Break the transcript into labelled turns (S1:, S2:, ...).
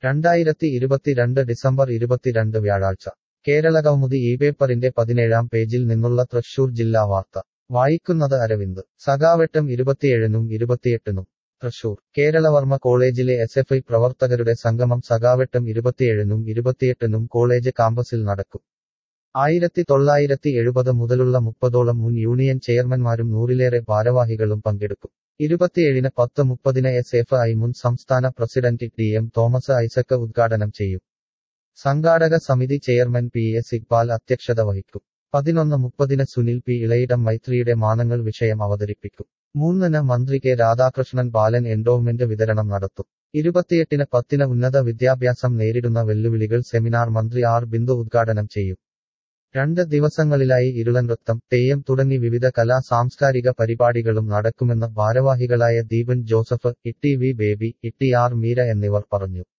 S1: രണ്ടായിരത്തി ഇരുപത്തിരണ്ട് ഡിസംബർ ഇരുപത്തിരണ്ട് വ്യാഴാഴ്ച കേരള കൗമുദി ഈ പേപ്പറിന്റെ പതിനേഴാം പേജിൽ നിന്നുള്ള തൃശൂർ ജില്ലാ വാർത്ത വായിക്കുന്നത് അരവിന്ദ് സഖാവട്ടം ഇരുപത്തിയേഴിനും ഇരുപത്തിയെട്ടിനും തൃശൂർ കേരളവർമ്മ കോളേജിലെ എസ് എഫ് ഐ പ്രവർത്തകരുടെ സംഗമം സഖാവട്ടം ഇരുപത്തിയേഴിനും ഇരുപത്തിയെട്ടിനും കോളേജ് കാമ്പസിൽ നടക്കും ആയിരത്തി തൊള്ളായിരത്തി എഴുപത് മുതലുള്ള മുപ്പതോളം മുൻ യൂണിയൻ ചെയർമാൻമാരും നൂറിലേറെ ഭാരവാഹികളും പങ്കെടുക്കും ഇരുപത്തിയേഴിന് പത്ത് മുപ്പതിന് എസ് എഫ് ഐ മുൻ സംസ്ഥാന president T M Thomas Isaac ഉദ്ഘാടനം ചെയ്യും സംഘാടക സമിതി ചെയർമാൻ പി എസ് ഇക്ബാൽ അധ്യക്ഷത വഹിക്കും പതിനൊന്ന് മുപ്പതിന് സുനിൽ പി ഇളയിടം മൈത്രിയുടെ മാനങ്ങൾ വിഷയം അവതരിപ്പിക്കും മൂന്നിന് മന്ത്രി കെ രാധാകൃഷ്ണൻ ബാലൻ എൻഡോവ്മെന്റ് വിതരണം നടത്തും ഇരുപത്തിയെട്ടിന് പത്തിന് ഉന്നത വിദ്യാഭ്യാസം നേരിടുന്ന വെല്ലുവിളികൾ സെമിനാർ മന്ത്രി ആർ ബിന്ദു ഉദ്ഘാടനം ചെയ്യും രണ്ട് ദിവസങ്ങളിലായി ഇരുളനൃത്തം തെയ്യം തുടങ്ങി വിവിധ കലാ സാംസ്കാരിക പരിപാടികളും നടക്കുമെന്ന് ഭാരവാഹികളായ ദീപൻ ജോസഫ് ഇട്ടി വി ബേബി ഇട്ടി ആർ മീര എന്നിവർ പറഞ്ഞു